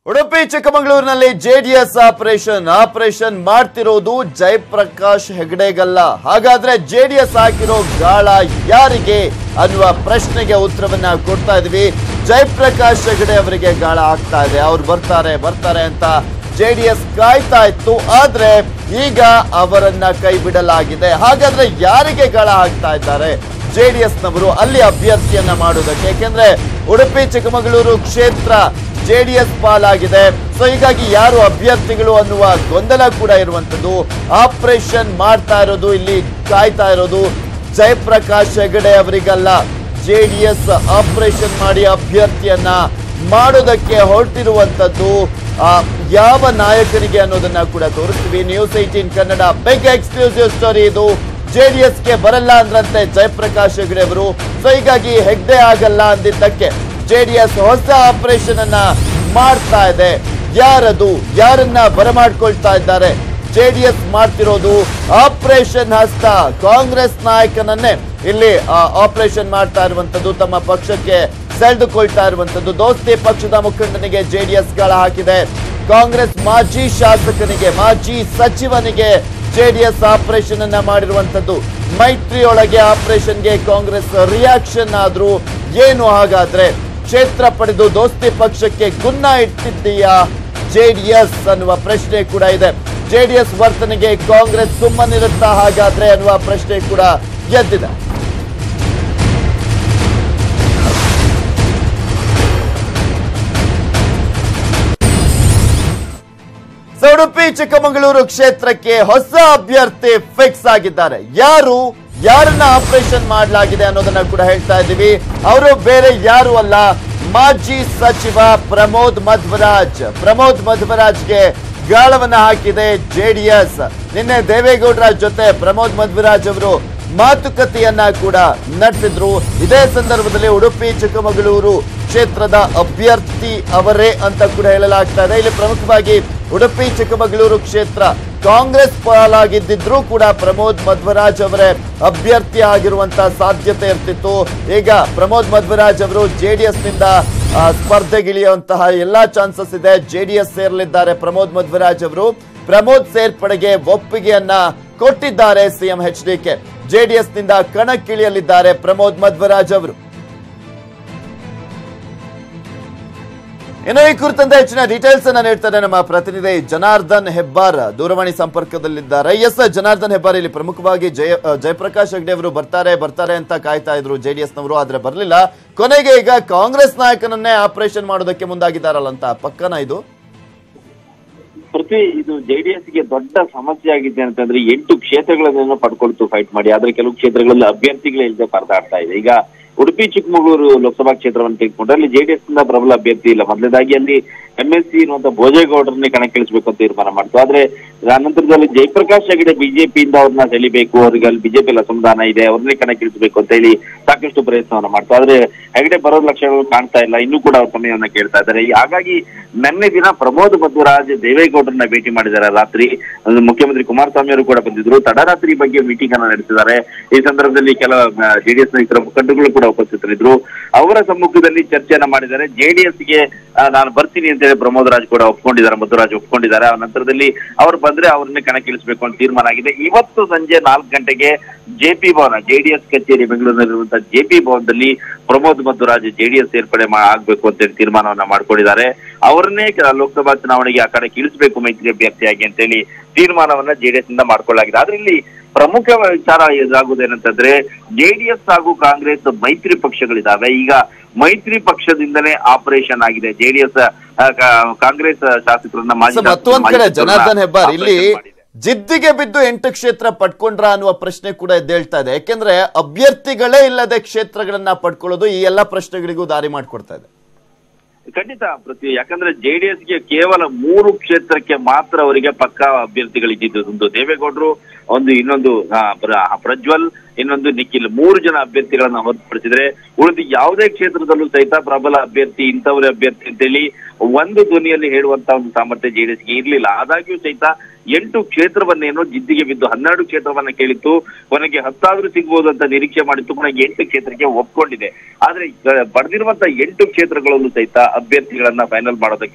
ಉಡುಪಿ ಚಿಕ್ಕಮಗಳೂರಿನಲ್ಲಿ JDS operation operation ಮಾಡ್ತಿರೋದು ಜಯಪ್ರಕಾಶ್ ಹೆಗಡೆಗಲ್ಲ ಹಾಗಾದ್ರೆ ಜೆಡಿಎಸ್ ಹಾಕಿರೋ ಗಾಳ ಯಾರಿಗೆ ಅನ್ನುವ ಪ್ರಶ್ನೆಗೆ ಉತ್ತರವನ್ನ ಕೊಡ್ತಾ ಇದೀವಿ ಜಯಪ್ರಕಾಶ್ ಹೆಗಡೆ ಅವರಿಗೆ ಗಾಳ ಆಗ್ತಾ ಇದೆ ಅವ್ರು ಬರ್ತಾರೆ ಬರ್ತಾರೆ ಅಂತ ಜೆಡಿಎಸ್ ಕಾಯ್ತಾ ಇತ್ತು ಆದ್ರೆ ಈಗ ಅವರನ್ನ ಕೈ ಬಿಡಲಾಗಿದೆ ಹಾಗಾದ್ರೆ ಯಾರಿಗೆ ಗಾಳ ಹಾಕ್ತಾ ಇದ್ದಾರೆ ಜೆಡಿಎಸ್ ನವರು ಅಲ್ಲಿ ಅಭ್ಯರ್ಥಿಯನ್ನ ಮಾಡುವುದಕ್ಕೆ ಯಾಕೆಂದ್ರೆ ಉಡುಪಿ ಚಿಕ್ಕಮಗಳೂರು ಕ್ಷೇತ್ರ ಜೆಡಿಎಸ್ ಪಾಲಾಗಿದೆ ಸೊ ಹೀಗಾಗಿ ಯಾರು ಅಭ್ಯರ್ಥಿಗಳು ಅನ್ನುವ ಗೊಂದಲ ಕೂಡ ಇರುವಂತದ್ದು ಆಪರೇಷನ್ ಮಾಡ್ತಾ ಇರೋದು ಇಲ್ಲಿ ಕಾಯ್ತಾ ಇರೋದು ಜಯಪ್ರಕಾಶ್ ಹೆಗಡೆ ಅವರಿಗಲ್ಲ ಜೆಡಿಎಸ್ ಆಪರೇಷನ್ ಮಾಡಿ ಅಭ್ಯರ್ಥಿಯನ್ನ ಮಾಡೋದಕ್ಕೆ ಹೊರಟಿರುವಂತದ್ದು ಆ, ಯಾವ ನಾಯಕನಿಗೆ ಅನ್ನೋದನ್ನ ಕೂಡ ತೋರಿಸ್ತೀವಿ news eighteen Kannada big exclusive story ಇದು ಜೆಡಿಎಸ್ ಗೆ ಬರಲ್ಲ ಅಂದ್ರಂತೆ ಜಯಪ್ರಕಾಶ್ ಹೆಗಡೆ ಅವರು ಸೊ ಹೀಗಾಗಿ ಹೆಗ್ಡೆ ಆಗಲ್ಲ ಅಂದಿದ್ದಕ್ಕೆ ಜೆಡಿಎಸ್ ಹೊಸ ಆಪರೇಷನ್ ಅನ್ನ ಮಾಡ್ತಾ ಇದೆ ಯಾರದು ಯಾರನ್ನ ಬರಮಾಡ್ಕೊಳ್ತಾ ಇದ್ದಾರೆ ಜೆಡಿಎಸ್ ಮಾಡ್ತಿರೋದು ಆಪರೇಷನ್ ಹಸ್ತ ಕಾಂಗ್ರೆಸ್ ನಾಯಕನನ್ನೇ ಇಲ್ಲಿ ಆಪರೇಷನ್ ಮಾಡ್ತಾ ಇರುವಂತದ್ದು ತಮ್ಮ ಪಕ್ಷಕ್ಕೆ ಸೆಳೆದುಕೊಳ್ತಾ ಇರುವಂತದ್ದು ದೋಸ್ತಿ ಪಕ್ಷದ ಮುಖಂಡನಿಗೆ ಜೆಡಿಎಸ್ ಗಳ ಹಾಕಿದೆ ಕಾಂಗ್ರೆಸ್ ಮಾಜಿ ಶಾಸಕನಿಗೆ ಮಾಜಿ ಸಚಿವನಿಗೆ ಜೆಡಿಎಸ್ ಆಪರೇಷನ್ ಅನ್ನ ಮಾಡಿರುವಂತದ್ದು ಮೈತ್ರಿಯೊಳಗೆ ಆಪರೇಷನ್ಗೆ ಕಾಂಗ್ರೆಸ್ ರಿಯಾಕ್ಷನ್ ಆದ್ರೂ ಏನು ಹಾಗಾದ್ರೆ ಕ್ಷೇತ್ರ ಪಡೆದು ದೋಸ್ತಿ ಪಕ್ಷಕ್ಕೆ ಗುನ್ನ ಇಟ್ಟಿದ್ದೀಯಾ ಜೆಡಿಎಸ್ ಅನ್ನುವ ಪ್ರಶ್ನೆ ಕೂಡ ಇದೆ ಜೆಡಿಎಸ್ ವರ್ತನೆಗೆ ಕಾಂಗ್ರೆಸ್ ಸುಮ್ಮನಿರುತ್ತಾ ಹಾಗಾದ್ರೆ ಅನ್ನುವ ಪ್ರಶ್ನೆ ಕೂಡ ಎದ್ದಿದೆ ಸೊ, ಉಡುಪಿ ಚಿಕ್ಕಮಗಳೂರು ಕ್ಷೇತ್ರಕ್ಕೆ ಹೊಸ ಅಭ್ಯರ್ಥಿ ಫಿಕ್ಸ್ ಆಗಿದ್ದಾರೆ ಯಾರು ಯಾರನ್ನ ಆಪರೇಷನ್ ಮಾಡಲಾಗಿದೆ ಅನ್ನೋದನ್ನ ಕೂಡ ಹೇಳ್ತಾ ಇದ್ದೀವಿ ಅವರು ಬೇರೆ ಯಾರು ಅಲ್ಲ ಮಾಜಿ ಸಚಿವ ಪ್ರಮೋದ್ ಮಧ್ವರಾಜ್ ಪ್ರಮೋದ್ ಮಧ್ವರಾಜ್ಗೆ ಗಾಳವನ್ನ ಹಾಕಿದೆ ಜೆಡಿಎಸ್ ನಿನ್ನೆ ದೇವೇಗೌಡರ ಜೊತೆ ಪ್ರಮೋದ್ ಮಧ್ವರಾಜ್ ಅವರು ಮಾತುಕತೆಯನ್ನ ಕೂಡ ನಡೆಸಿದ್ರು ಇದೇ ಸಂದರ್ಭದಲ್ಲಿ ಉಡುಪಿ ಚಿಕ್ಕಮಗಳೂರು ಕ್ಷೇತ್ರದ ಅಭ್ಯರ್ಥಿ ಅವರೇ ಅಂತ ಕೂಡ ಹೇಳಲಾಗ್ತಾ ಇದೆ ಇಲ್ಲಿ ಪ್ರಮುಖವಾಗಿ ಉಡುಪಿ ಚಿಕ್ಕಮಗಳೂರು ಕ್ಷೇತ್ರ ಕಾಂಗ್ರೆಸ್ ಪಾಲಾಗಿದ್ದಿದ್ರೂ ಕೂಡ ಪ್ರಮೋದ್ ಮಧ್ವರಾಜ್ ಅವರೇ ಅಭ್ಯರ್ಥಿ ಆಗಿರುವಂತಹ ಸಾಧ್ಯತೆ ಇರ್ತಿತ್ತು ಈಗ ಪ್ರಮೋದ್ ಮಧ್ವರಾಜ್ ಅವರು ಜೆಡಿಎಸ್ ನಿಂದ ಆ, ಸ್ಪರ್ಧೆಗಿಳಿಯುವಂತಹ ಎಲ್ಲಾ ಚಾನ್ಸಸ್ ಇದೆ ಜೆಡಿಎಸ್ ಸೇರಲಿದ್ದಾರೆ ಪ್ರಮೋದ್ ಮಧ್ವರಾಜ್ ಅವರು ಪ್ರಮೋದ್ ಸೇರ್ಪಡೆಗೆ ಒಪ್ಪಿಗೆಯನ್ನ ಕೊಟ್ಟಿದ್ದಾರೆ CM H D K JDS ನಿಂದ ಕಣಕ್ಕಿಳಿಯಲಿದ್ದಾರೆ ಪ್ರಮೋದ್ ಮಧ್ವರಾಜ್ ಅವರು ಇನ್ನು ಈ ಕುರಿತಂತೆ ಹೆಚ್ಚಿನ ಡೀಟೇಲ್ಸ್ ಅನ್ನ ನೀಡ್ತಾರೆ ನಮ್ಮ ಪ್ರತಿನಿಧಿ ಜನಾರ್ದನ್ ಹೆಬ್ಬಾರ್ ದೂರವಾಣಿ ಸಂಪರ್ಕದಲ್ಲಿದ್ದಾರೆ ಎಸ್ ಜನಾರ್ದನ್ ಹೆಬ್ಬಾರ್ ಇಲ್ಲಿ ಪ್ರಮುಖವಾಗಿ ಜಯ ಅಹ್, ಜಯಪ್ರಕಾಶ್ ಹೆಗ್ಡೆ ಅವರು ಬರ್ತಾರೆ ಬರ್ತಾರೆ ಅಂತ ಕಾಯ್ತಾ ಇದ್ರು ಜೆಡಿಎಸ್ ನವರು ಆದ್ರೆ ಬರಲಿಲ್ಲ ಕೊನೆಗೆ ಈಗ ಕಾಂಗ್ರೆಸ್ ನಾಯಕನನ್ನೇ ಆಪರೇಷನ್ ಮಾಡೋದಕ್ಕೆ ಮುಂದಾಗಿದ್ದಾರಲ್ಲ ಅಂತ ಪಕ್ಕನ ಇದು ಪ್ರತಿ ಇದು ಜೆಡಿಎಸ್ ಗೆ ದೊಡ್ಡ ಸಮಸ್ಯೆ ಆಗಿದೆ ಅಂತಂದ್ರೆ ಎಂಟು ಕ್ಷೇತ್ರಗಳನ್ನೇನೋ ಪಡ್ಕೊಳ್ತು ಫೈಟ್ ಮಾಡಿ ಆದ್ರೆ ಕೆಲವು ಕ್ಷೇತ್ರಗಳಲ್ಲಿ ಅಭ್ಯರ್ಥಿಗಳೇ ಇಲ್ಲದೆ ಪರದಾಡ್ತಾ ಇದೆ ಈಗ ಉಡುಪಿ ಚಿಕ್ಕಮಗಳೂರು ಲೋಕಸಭಾ ಕ್ಷೇತ್ರವನ್ನು ತೆಗೆದುಕೊಂಡ್ರೆ ಅಲ್ಲಿ ಜೆಡಿಎಸ್ ನಿಂದ ಪ್ರಬಲ ಅಭ್ಯರ್ಥಿ ಇಲ್ಲ ಮೊದಲನೇದಾಗಿ ಅಲ್ಲಿ ಎಂ ಎಸ್ ಸಿ ಇರುವಂತ ಭೋಜೇಗೌಡರನ್ನೇ ಕಣಕ್ಕಿಳಿಸಬೇಕು ಅಂತ ತೀರ್ಮಾನ ಮಾಡ್ತು ಆದ್ರೆ ನಂತರದಲ್ಲಿ ಜಯಪ್ರಕಾಶ್ ಹೆಗಡೆ ಬಿಜೆಪಿಯಿಂದ ಅವ್ರನ್ನ ಸೆಳಿಬೇಕು ಅವ್ರಿಗೆ ಅಲ್ಲಿ ಬಿಜೆಪಿ ಅಸಮಾಧಾನ ಇದೆ ಅವ್ರನ್ನೇ ಕಣಕ್ಕಿಳಿಸಬೇಕು ಅಂತ ಹೇಳಿ ಸಾಕಷ್ಟು ಪ್ರಯತ್ನವನ್ನ ಮಾಡ್ತು ಆದ್ರೆ ಹೆಗಡೆ ಬರೋ ಲಕ್ಷಣಗಳು ಕಾಣ್ತಾ ಇಲ್ಲ ಇನ್ನೂ ಕೂಡ ಅವ್ರ ಸಮಯವನ್ನ ಕೇಳ್ತಾ ಇದ್ದಾರೆ ಈ- ಹಾಗಾಗಿ ನಿನ್ನೆ ದಿನ ಪ್ರಮೋದ್ ಮಧ್ವರಾಜ್ ದೇವೇಗೌಡರನ್ನ ಭೇಟಿ ಮಾಡಿದ್ದಾರೆ ರಾತ್ರಿ ಅದು ಮುಖ್ಯಮಂತ್ರಿ ಕುಮಾರಸ್ವಾಮಿ ಅವರು ಕೂಡ ಬಂದಿದ್ರು ತಡರಾತ್ರಿ ಬಗ್ಗೆ ಮೀಟಿಂಗ್ ಅನ್ನ ನಡೆಸಿದ್ದಾರೆ ಈ ಸಂದರ್ಭದಲ್ಲಿ ಕೆಲ ಜೆಡಿಎಸ್ ನ ಇತರ ಮುಖಂಡರುಗಳು ಕೂಡ ಉಪಸ್ಥಿತರಿದ್ರು ಅವರ ಸಮ್ಮುಖದಲ್ಲಿ ಚರ್ಚೆಯನ್ನ ಮಾಡಿದ್ದಾರೆ ಜೆಡಿಎಸ್ ಗೆ ಆ, ನಾನು ಬರ್ತೀನಿ ಅಂತ ಹೇಳಿ ಪ್ರಮೋದ್ ರಾಜ್ ಕೂಡ ಒಪ್ಕೊಂಡಿದ್ದಾರೆ ಮಧುರಾಜ್ ಒಪ್ಕೊಂಡಿದ್ದಾರೆ ಆ ನಂತರದಲ್ಲಿ ಅವ್ರು ಬಂದ್ರೆ ಅವ್ರನ್ನೇ ಕಣಕ್ಕಿಳಿಸಬೇಕು ಅಂತ ತೀರ್ಮಾನ ಆಗಿದೆ ಇವತ್ತು ಸಂಜೆ ನಾಲ್ಕು ಗಂಟೆಗೆ ಜೆಪಿ ಭವನ ಜೆಡಿಎಸ್ ಕಚೇರಿ ಬೆಂಗಳೂರಿನಲ್ಲಿರುವಂತಹ ಜೆಪಿ ಭವನದಲ್ಲಿ ಪ್ರಮೋದ್ ಮಧ್ವರಾಜ್ ಜೆಡಿಎಸ್ ಸೇರ್ಪಡೆ ಮಾ- ಆಗ್ಬೇಕು ಅಂತ ಹೇಳಿ ತೀರ್ಮಾನವನ್ನ ಮಾಡ್ಕೊಂಡಿದ್ದಾರೆ ಅವರನ್ನೇ ಕ- ಲೋಕಸಭಾ ಚುನಾವಣೆಗೆ ಆ ಕಡೆ ಇಳಿಸಬೇಕು ಮೈತ್ರಿ ಅಭ್ಯರ್ಥಿಯಾಗಿ ಅಂತ ಹೇಳಿ ತೀರ್ಮಾನವನ್ನ ಜೆಡಿಎಸ್ ಇಂದ ಮಾಡ್ಕೊಳ್ಳಾಗಿದೆ ಆದ್ರೆ ಇಲ್ಲಿ ಪ್ರಮುಖ ವಿಚಾರ ಇದಾಗುವುದೇನಂತಂದ್ರೆ ಜೆಡಿಎಸ್ ಹಾಗೂ ಕಾಂಗ್ರೆಸ್ ಮೈತ್ರಿ ಪಕ್ಷಗಳಿದಾವೆ ಈಗ ಮೈತ್ರಿ ಪಕ್ಷದಿಂದಲೇ ಆಪರೇಷನ್ ಆಗಿದೆ ಜೆಡಿಎಸ್ ಕಾಂಗ್ರೆಸ್ ಶಾಸಕರನ್ನ ಮಾಜಿ ಸೊ ಶಾಸಕರನ್ನ, ಮತ್ತೊಂದ್ ಮಾಜಿ ಕಡೆ ಸಚಿವರನ್ನ ಜನಾರ್ದನ್ ಹೆಬ್ಬಾರ್ ಇಲ್ಲಿ operation ಮಾಡಿದೆ. ಜಿದ್ದಿಗೆ ಬಿದ್ದು ಎಂಟು ಕ್ಷೇತ್ರ ಪಡ್ಕೊಂಡ್ರ ಅನ್ನುವ ಪ್ರಶ್ನೆ ಕೂಡ ಎದ್ದೇಳ್ತಾ ಇದೆ ಯಾಕೆಂದ್ರೆ ಅಭ್ಯರ್ಥಿಗಳೇ ಇಲ್ಲದೆ ಕ್ಷೇತ್ರಗಳನ್ನ ಪಡ್ಕೊಳ್ಳೋದು ಈ ಎಲ್ಲಾ ಪ್ರಶ್ನೆಗಳಿಗೂ ದಾರಿ ಮಾಡ್ಕೊಡ್ತಾ ಇದೆ ಖಂಡಿತ ಪ್ರತಿ ಯಾಕಂದ್ರೆ ಜೆಡಿಎಸ್ ಗೆ ಕೇವಲ ಮೂರು ಕ್ಷೇತ್ರಕ್ಕೆ ಮಾತ್ರ ಅವರಿಗೆ ಪಕ್ಕಾ ಅಭ್ಯರ್ಥಿಗಳಿದ್ದು ಒಂದು ದೇವೇಗೌಡರು ಒಂದು ಇನ್ನೊಂದು ಆ, ಪ್ರ- ಪ್ರಜ್ವಲ್ ಇನ್ನೊಂದು ನಿಖಿಲ್ ಮೂರು ಜನ ಅಭ್ಯರ್ಥಿಗಳನ್ನ ಹೊರತುಪಡಿಸಿದ್ರೆ ಉಳಿದ ಯಾವುದೇ ಕ್ಷೇತ್ರದಲ್ಲೂ ಸಹಿತ ಪ್ರಬಲ ಅಭ್ಯರ್ಥಿ ಇಂಥವರೇ ಅಭ್ಯರ್ಥಿ ಅಂತೇಳಿ ಒಂದು ಧ್ವನಿಯಲ್ಲಿ ಹೇಳುವಂತ ಒಂದು ಸಾಮರ್ಥ್ಯ ಜೆಡಿಎಸ್ಗೆ ಇರ್ಲಿಲ್ಲ ಆದಾಗ್ಯೂ ಸಹಿತ ಎಂಟು ಕ್ಷೇತ್ರವನ್ನೇನೋ ಜಿದ್ದಿಗೆ ಬಿದ್ದು ಹನ್ನೆರಡು ಕ್ಷೇತ್ರವನ್ನ ಕೇಳಿತ್ತು ಕೊನೆಗೆ ಹತ್ತಾದ್ರೂ ಸಿಗ್ಬೋದು ಅಂತ ನಿರೀಕ್ಷೆ ಮಾಡಿತ್ತು ಕೊನೆಗೆ ಎಂಟು ಕ್ಷೇತ್ರಕ್ಕೆ ಒಪ್ಕೊಂಡಿದೆ ಆದ್ರೆ ಈಗ ಪಡೆದಿರುವಂತ ಎಂಟು ಕ್ಷೇತ್ರಗಳಲ್ಲೂ ಸಹಿತ ಅಭ್ಯರ್ಥಿಗಳನ್ನ ಫೈನಲ್ ಮಾಡೋದಕ್ಕೆ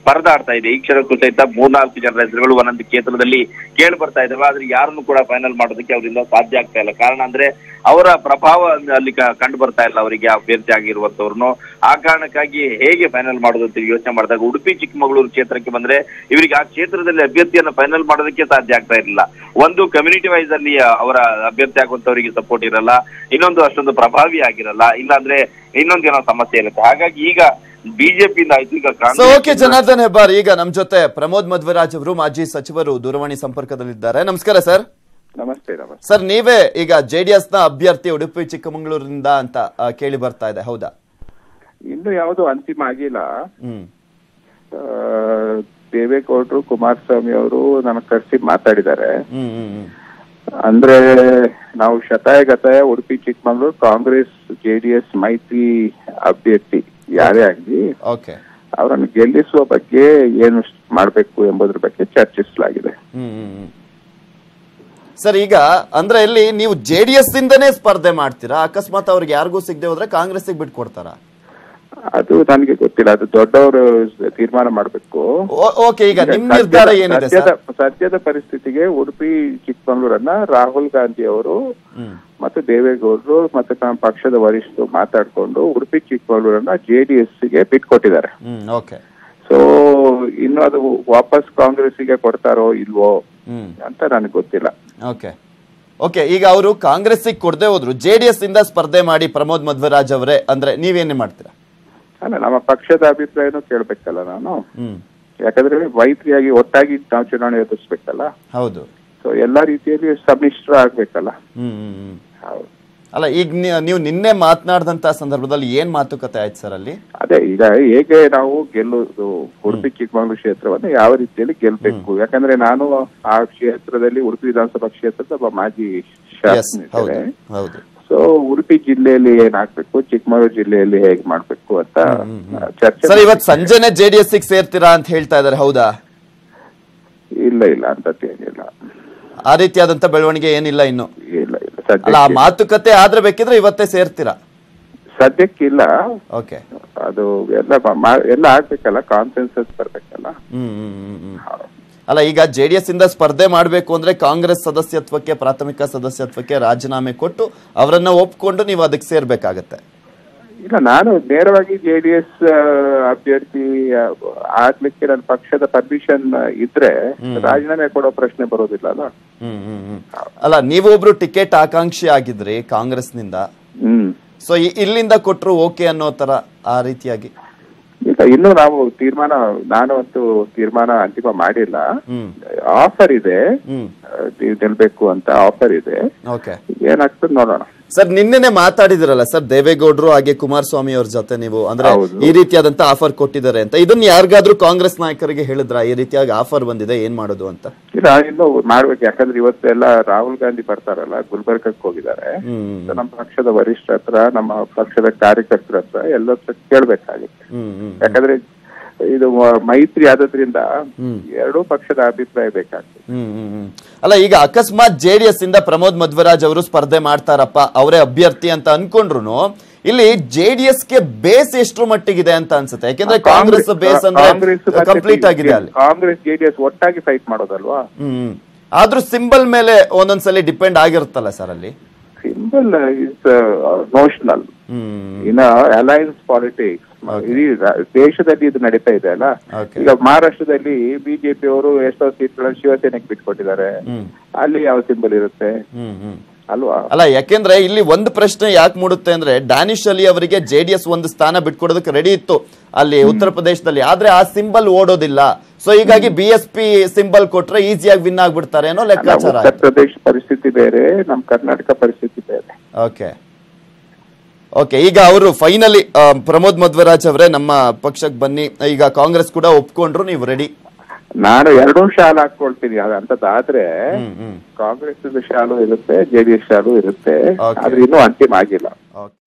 ಪರದಾಡ್ತಾ ಇದೆ ಈ ಕ್ಷಣಕ್ಕೂ ಸಹಿತ ಮೂರ್ನಾಲ್ಕು ಜನರ ಹೆಸರುಗಳು ಒಂದೊಂದು ಕ್ಷೇತ್ರದಲ್ಲಿ ಕೇಳಿ ಬರ್ತಾ ಇದಾವೆ ಆದ್ರೆ ಯಾರನ್ನು ಕೂಡ ಫೈನಲ್ ಮಾಡೋದಕ್ಕೆ ಅವರಿಂದ ಸಾಧ್ಯ ಆಗ್ತಾ ಇಲ್ಲ ಕಾರಣ ಅಂದ್ರೆ ಅವರ ಪ್ರಭಾವ ಅಲ್ಲಿ ಕ- ಕಂಡು ಬರ್ತಾ ಇಲ್ಲ ಅವರಿಗೆ ಅಭ್ಯರ್ಥಿ ಆಗಿರುವಂತವ್ರನ್ನು ಆ ಕಾರಣಕ್ಕಾಗಿ ಹೇಗೆ ಫೈನಲ್ ಮಾಡೋದು ಅಂತ ಯೋಚನೆ ಮಾಡಿದಾಗ ಉಡುಪಿ ಚಿಕ್ಕಮಗಳೂರು ಕ್ಷೇತ್ರಕ್ಕೆ ಬಂದ್ರೆ ಇವರಿಗೆ ಆ ಕ್ಷೇತ್ರದಲ್ಲಿ ಅಭ್ಯರ್ಥಿಯನ್ನ ಫೈನಲ್ ಮಾಡೋದಕ್ಕೆ ಸಾಧ್ಯ ಆಗ್ತಾ ಇರಲಿಲ್ಲ ಒಂದು ಕಮ್ಯುನಿಟಿ ವೈಸ್ ಅಲ್ಲಿ ಅವರ ಅಭ್ಯರ್ಥಿ ಆಗುವಂತವರಿಗೆ ಸಪೋರ್ಟ್ ಇರಲ್ಲ ಇನ್ನೊಂದು ಅಷ್ಟೊಂದು ಪ್ರಭಾವಿ ಆಗಿರಲ್ಲ ಇಲ್ಲಾಂದ್ರೆ ಇನ್ನೊಂದು ಏನೋ ಸಮಸ್ಯೆ ಇರುತ್ತೆ ಹಾಗಾಗಿ ಈಗ ಬಿಜೆಪಿಯಿಂದ ಆಯ್ತು ಈಗ so Congress okay Janardhan Hebbar ಈಗ ನಮ್ ಜೊತೆ ಪ್ರಮೋದ್ ಮಧ್ವರಾಜ್ ಅವರು ಮಾಜಿ ಸಚಿವರು ದೂರವಾಣಿ ಸಂಪರ್ಕದಲ್ಲಿದ್ದಾರೆ ನಮಸ್ಕಾರ ಸರ್ ನಮಸ್ತೆ ನಮಸ್ತೆ ಸರ್ ನೀವೇ ಈಗ ಜೆಡಿಎಸ್ ನ ಅಭ್ಯರ್ಥಿ ಉಡುಪಿ ಚಿಕ್ಕಮಗಳೂರಿನಿಂದ ಅಂತ ಆ, ಕೇಳಿ ಬರ್ತಾ ಇದೆ ಹೌದಾ ಇನ್ನು ಯಾವುದು ಅಂತಿಮ ಆಗಿಲ್ಲ ಹ್ಮ್ ಆ, ದೇವೇಗೌಡರು ಕುಮಾರಸ್ವಾಮಿ ಅವರು ನನಗೆ ಕರೆಸಿ ಮಾತಾಡಿದ್ದಾರೆ ಹ್ಮ್ ಹ್ಮ್ ಹ್ಮ್ ಅಂದ್ರೆ ನಾವು ಶತಾಯ ಗತಾಯ ಉಡುಪಿ ಚಿಕ್ಕಮಗಳೂರು ಕಾಂಗ್ರೆಸ್ ಜೆಡಿಎಸ್ ಮೈತ್ರಿ ಅಭ್ಯರ್ಥಿ ಯಾರೇ ಆಗ್ಲಿ ಓಕೆ ಅವರನ್ನು ಗೆಲ್ಲಿಸುವ ಬಗ್ಗೆ ಏನು ಮಾಡಬೇಕು ಎಂಬುದ್ರ ಬಗ್ಗೆ ಚರ್ಚಿಸಲಾಗಿದೆ ಹ್ಮ್ ಹ್ಮ್ ಹ್ಮ್. ಸರ್ ಈಗ ಅಂದ್ರೆ ಇಲ್ಲಿ ನೀವು ಜೆಡಿಎಸ್ ಇಂದನೇ ಸ್ಪರ್ಧೆ ಮಾಡ್ತೀರಾ ಅಕಸ್ಮಾತ್ ಅವ್ರಿಗೆ ಯಾರಿಗೂ ಸಿಗದೆ ಹೋದ್ರೆ ಕಾಂಗ್ರೆಸ್ಗೆ ಬಿಟ್ಕೊಡ್ತಾರಾ ಅದು ನನಗೆ ಗೊತ್ತಿಲ್ಲ ಅದು ದೊಡ್ಡವರು ತೀರ್ಮಾನ ಮಾಡಬೇಕು ಓ- ಓಕೆ ಈಗ ನಿಮ್ ನಿರ್ಧಾರ ಏನಿದೆ ಸದ್ಯದ ಸರ್ ಸದ್ಯದ ಪರಿಸ್ಥಿತಿಗೆ ಉಡುಪಿ ಚಿಕ್ಕಮಗಳೂರನ್ನ ರಾಹುಲ್ ಗಾಂಧಿ ಅವರು ಹ್ಮ್ ಮತ್ತೆ ದೇವೇಗೌಡರು ಮತ್ತೆ ನಮ್ಮ ಪಕ್ಷದ ವರಿಷ್ಠರು ಮಾತಾಡ್ಕೊಂಡು ಉಡುಪಿ ಚಿಕ್ಕಮಗಳೂರನ್ನ ಜೆಡಿಎಸ್ ಗೆ ಬಿಟ್ಕೊಟ್ಟಿದ್ದಾರೆ ಹ್ಮ್ ಓಕೆ ಸೊ ಇನ್ನು ಅದು ವಾಪಸ್ ಕಾಂಗ್ರೆಸ್ಸಿಗೆ ಕೊಡ್ತಾರೋ ಇಲ್ವೋ ಹ್ಮ್ ಅಂತ ನನಗೆ ಗೊತ್ತಿಲ್ಲ ಓಕೆ ಓಕೆ ಈಗ ಅವರು ಕಾಂಗ್ರೆಸ್ಸಿಗೆ ಕೊಡದೆ ಹೋದ್ರು ಜೆಡಿಎಸ್ ಇಂದ ಸ್ಪರ್ಧೆ ಮಾಡಿ ಪ್ರಮೋದ್ ಮಧ್ವರಾಜ್ ಅವರೇ ಅಂದ್ರೆ ನೀವೇನೇ ಮಾಡ್ತೀರಾ ಅಲ್ಲ ನಮ್ಮ ಪಕ್ಷದ ಅಭಿಪ್ರಾಯನೂ ಕೇಳ್ಬೇಕಲ್ಲ ನಾನು ಹ್ಮ್ ಯಾಕಂದ್ರೆ ಮೈತ್ರಿಯಾಗಿ ಒಟ್ಟಾಗಿ ನಾವು ಚುನಾವಣೆ ಎದುರಿಸ್ಬೇಕಲ್ಲ ಹೌದು ಸೊ ಎಲ್ಲಾ ರೀತಿಯಲ್ಲಿ ಸಮ್ಮಿಶ್ರ ಆಗ್ಬೇಕಲ್ಲ ಹ್ಮ್ ಹ್ಮ್ ಹ್ಮ್ ಹೌದು ಅಲ್ಲ ಈಗ ನೀ- ನೀವು ನಿನ್ನೆ ಮಾತನಾಡಿದಂತ ಸಂದರ್ಭದಲ್ಲಿ ಏನ್ ಮಾತುಕತೆ ಆಯ್ತು ಸರ್ ಅಲ್ಲಿ ಅದೇ ಈಗ ಹೇಗೆ ನಾವು ಗೆಲ್ಲುವುದು ಉಡುಪಿ ಚಿಕ್ಕಮಗಳೂರು ಕ್ಷೇತ್ರವನ್ನು ಯಾವ ರೀತಿಯಲ್ಲಿ ಗೆಲ್ಬೇಕು ಯಾಕಂದ್ರೆ ನಾನು ಆ ಕ್ಷೇತ್ರದಲ್ಲಿ ಉಡುಪಿ ವಿಧಾನಸಭಾ ಕ್ಷೇತ್ರದ ಒಬ್ಬ ಮಾಜಿ ಎಸ್ ಹೌದು ಶಾಸಕನಿದ್ದೇನೆ ಹೌದು ಸೊ ಉಡುಪಿ ಜಿಲ್ಲೆಯಲ್ಲಿ ಏನಾಗ್ಬೇಕು ಚಿಕ್ಕಮಗಳೂರು ಜಿಲ್ಲೆಯಲ್ಲಿ ಹೇಗ್ ಮಾಡ್ಬೇಕು ಅಂತ ಚರ್ಚೆ ಸರ್ ಇವತ್ ಸಂಜೆನೆ ಜೆಡಿಎಸ್ ಗೆ ಸೇರ್ತೀರಾ ಅಂತ ಹೇಳ್ತಾ ಇದಾರೆ ಹೌದಾ ಇಲ್ಲ ಇಲ್ಲ ಅಂತದ್ದೇನಿಲ್ಲ ಆ ರೀತಿಯಾದಂತ ಬೆಳವಣಿಗೆ ಏನಿಲ್ಲ ಇನ್ನು ಇಲ್ಲ ಇಲ್ಲ ಅಲ್ಲ ಆ ಸದ್ಯಕ್ಕೆ ಮಾತುಕತೆ ಆದ್ರೆ ಬೇಕಿದ್ರೆ ಇವತ್ತೇ ಸೇರ್ತೀರಾ ಸದ್ಯಕ್ಕಿಲ್ಲ ಓಕೆ ಅದು ಎಲ್ಲ ಮಾ- ಎಲ್ಲ ಆಗ್ಬೇಕಲ್ಲ ಕಾನ್ಸೆನ್ಸಸ್ ಬರ್ಬೇಕಲ್ಲ ಹ್ಮ್ ಹ್ಮ್ ಹ್ಮ್ ಹ್ಮ್ ಅಲ್ಲ ಈಗ ಜೆಡಿಎಸ್ ಇಂದ ಸ್ಪರ್ಧೆ ಮಾಡಬೇಕು ಅಂದ್ರೆ ಕಾಂಗ್ರೆಸ್ ಸದಸ್ಯತ್ವಕ್ಕೆ ಪ್ರಾಥಮಿಕ ಸದಸ್ಯತ್ವಕ್ಕೆ ರಾಜೀನಾಮೆ ಕೊಟ್ಟು ಅವರನ್ನ ಒಪ್ಕೊಂಡು ನೀವು ಅದಕ್ಕೆ ಸೇರ್ಬೇಕಾಗತ್ತೆ ಇಲ್ಲ ನಾನು ನೇರವಾಗಿ ಜೆಡಿಎಸ್ ಅಭ್ಯರ್ಥಿ ಆ, ಆಗ್ಲಿಕ್ಕೆ ನನ್ನ ಪಕ್ಷದ ಪರ್ಮಿಷನ್ ಇದ್ರೆ ರಾಜೀನಾಮೆ ಕೊಡೋ ಪ್ರಶ್ನೆ ಬರೋದಿಲ್ಲ ಅಲ್ಲ ಹ್ಮ್ ಹ್ಮ್ ಹ್ಮ್ ಅಲ್ಲ ನೀವು ಒಬ್ರು ಟಿಕೆಟ್ ಆಕಾಂಕ್ಷಿ ಆಗಿದ್ರಿ ಕಾಂಗ್ರೆಸ್ನಿಂದ ಹ್ಮ್ ಸೊ ಇಲ್ಲಿಂದ ಕೊಟ್ರು ಓಕೆ ಅನ್ನೋ ತರ ಆ ರೀತಿಯಾಗಿ ಇಲ್ಲ ಇನ್ನು ನಾವು ತೀರ್ಮಾನ ನಾನು ಅಂತೂ ತೀರ್ಮಾನ ಅಂತಿಮ ಮಾಡಿಲ್ಲ ಹ್ಮ್ ಆಫರ್ ಇದೆ ಹ್ಮ್ ಆ, ನೀವು ಗೆಲ್ಬೇಕು ಅಂತ ಆಫರ್ ಇದೆ ಓಕೆ ಏನಾಗ್ತದೆ ನೋಡೋಣ ಸರ್ ನಿನ್ನೆನೆ ಮಾತಾಡಿದಿರಲ್ಲ ಸರ್ ದೇವೇಗೌಡರು ಹಾಗೆ ಕುಮಾರಸ್ವಾಮಿ ಅವ್ರ ಜೊತೆ ನೀವು ಅಂದ್ರೆ ಹೌದು. ಈ ರೀತಿಯಾದಂತ ಆಫರ್ ಕೊಟ್ಟಿದ್ದಾರೆ ಅಂತ ಇದನ್ನ ಯಾರಿಗಾದ್ರೂ ಕಾಂಗ್ರೆಸ್ ನಾಯಕರಿಗೆ ಹೇಳಿದ್ರ ಈ ರೀತಿಯಾಗಿ ಆಫರ್ ಬಂದಿದೆ ಏನ್ ಮಾಡೋದು ಅಂತ ಇಲ್ಲ ಇನ್ನು ಮಾಡ್ಬೇಕು ಯಾಕಂದ್ರೆ ಇವತ್ತೆಲ್ಲ ರಾಹುಲ್ ಗಾಂಧಿ ಬರ್ತಾರಲ್ಲ ಗುಲ್ಬರ್ಗಕ್ಕೆ ಹೋಗಿದ್ದಾರೆ ಹ್ಮ್ So, ನಮ್ಮ ಪಕ್ಷದ ವರಿಷ್ಠ ಹತ್ರ ನಮ್ಮ ಪಕ್ಷದ ಕಾರ್ಯಕರ್ತರ ಹತ್ರ ಎಲ್ಲ ಹತ್ರ ಕೇಳ್ಬೇಕಾಗುತ್ತೆ ಹ್ಮ್ ಹ್ಮ್ ಯಾಕಂದ್ರೆ ಇದು ಮ- ಮೈತ್ರಿ ಆದದ್ರಿಂದ ಎರಡೂ ಪಕ್ಷದ ಅಭಿಪ್ರಾಯ ಬೇಕಾಗ್ತದೆ ಹ್ಮ್ ಹ್ಮ್ ಹ್ಮ್. ಅಲ್ಲ ಈಗ ಅಕಸ್ಮಾತ್ ಜೆಡಿಎಸ್ ಇಂದ ಪ್ರಮೋದ್ ಮಧ್ವರಾಜ್ ಅವರು ಸ್ಪರ್ಧೆ ಮಾಡ್ತಾರಪ್ಪ ಅವರೇ ಅಭ್ಯರ್ಥಿ ಅಂತ ಅನ್ಕೊಂಡ್ರು ಇಲ್ಲಿ ಜೆಡಿಎಸ್ ಗೆ ಬೇಸ್ ಎಷ್ಟರ ಮಟ್ಟಿಗಿದೆ ಅಂತ ಅನ್ಸುತ್ತೆ ಯಾಕೆಂದ್ರೆ ಕಾಂಗ್ರೆಸ್ ಬೇಸ್ ಅಂದ್ರೆ ಕಾಂಗ್ರೆಸ್ ಮತ್ತೆ ಕಂಪ್ಲೀಟ್ ಆಗಿದೆ ಅಲ್ಲಿ ಕಾಂಗ್ರೆಸ್ ಜೆಡಿಎಸ್ ಒಟ್ಟಾಗಿ ಫೈಟ್ ಮಾಡೋದಲ್ವಾ ಹ್ಮ್ ಹ್ಮ್. ಆದ್ರೂ ಸಿಂಬಲ್ ಮೇಲೆ ಒಂದೊಂದ್ಸಲಿ ಡಿಪೆಂಡ್ ಆಗಿರುತ್ತಲ್ಲ ಸರ್ ಅಲ್ಲಿ ಸಿಂಬಲ್ ಇಸ್ ನೋಷನಲ್ ಹ್ಮ್ ಇನ್ನ ಅಲಯನ್ಸ್ ಪಾಲಿಟಿಕ್ಸ್ ಇಡೀ ರಾ- ದೇಶದಲ್ಲಿ ಇದು ನಡೀತಾ ಇದೆ ಅಲ್ಲ Okay. ಈಗ ಮಹಾರಾಷ್ಟ್ರದಲ್ಲಿ ಬಿಜೆಪಿ ಅವರು ಎಷ್ಟೋ ಸೀಟ್ಗಳನ್ನು ಶಿವಸೇನೆಗೆ ಬಿಟ್ಕೊಟ್ಟಿದ್ದಾರೆ ಹ್ಮ್ ಅಲ್ಲಿ ಯಾವ ಸಿಂಬಲ್ ಇರುತ್ತೆ ಹ್ಮ್ ಹ್ಮ್ ಅಲ್ವಾ ಅಲ್ಲ ಯಾಕೆಂದ್ರೆ ಇಲ್ಲಿ ಒಂದು ಪ್ರಶ್ನೆ ಯಾಕೆ ಮೂಡುತ್ತೆ ಅಂದ್ರೆ ಡ್ಯಾನಿಶ್ ಅಲಿ ಅವರಿಗೆ ಜೆಡಿಎಸ್ ಒಂದು ಸ್ಥಾನ ಬಿಟ್ಕೊಡೋದಕ್ಕೆ ರೆಡಿ ಇತ್ತು ಅಲ್ಲಿ ಉತ್ತರ ಪ್ರದೇಶದಲ್ಲಿ ಆದ್ರೆ ಆ ಸಿಂಬಲ್ ಓಡೋದಿಲ್ಲ ಸೊ ಹೀಗಾಗಿ ಬಿ ಎಸ್ ಪಿ ಸಿಂಬಲ್ ಕೊಟ್ರೆ ಈಸಿಯಾಗಿ ವಿನ್ ಆಗ್ಬಿಡ್ತಾರೆ ಅನ್ನೋ ಅಲ್ಲ, ಲೆಕ್ಕಾಚಾರ ಉತ್ತರ ಪ್ರದೇಶ ಪರಿಸ್ಥಿತಿ ಬೇರೆ ನಮ್ ಕರ್ನಾಟಕ ಪರಿಸ್ಥಿತಿ ಬೇರೆ ಓಕೆ ಓಕೆ ಈಗ ಅವರು ಫೈನಲಿ ಪ್ರಮೋದ್ ಮಧ್ವರಾಜ್ ಅವರೇ ನಮ್ಮ ಪಕ್ಷಕ್ಕೆ ಬನ್ನಿ ಈಗ ಕಾಂಗ್ರೆಸ್ ಕೂಡ ಒಪ್ಕೊಂಡ್ರು ನೀವು ರೆಡಿ ನಾನು ಎರಡೂ ಶಾಲು ಹಾಕೊಳ್ತೀನಿ ಅದು ಅಂತದಾದ್ರೆ ಹ್ಮ್ ಹ್ಮ್ ಕಾಂಗ್ರೆಸ್ ಶಾಲು ಇರುತ್ತೆ ಜೆಡಿಎಸ್ ಶಾಲು ಇರುತ್ತೆ Okay. ಆದ್ರೆ ಇನ್ನೂ ಅಂತಿಮ ಆಗಿಲ್ಲ ಓಕೆ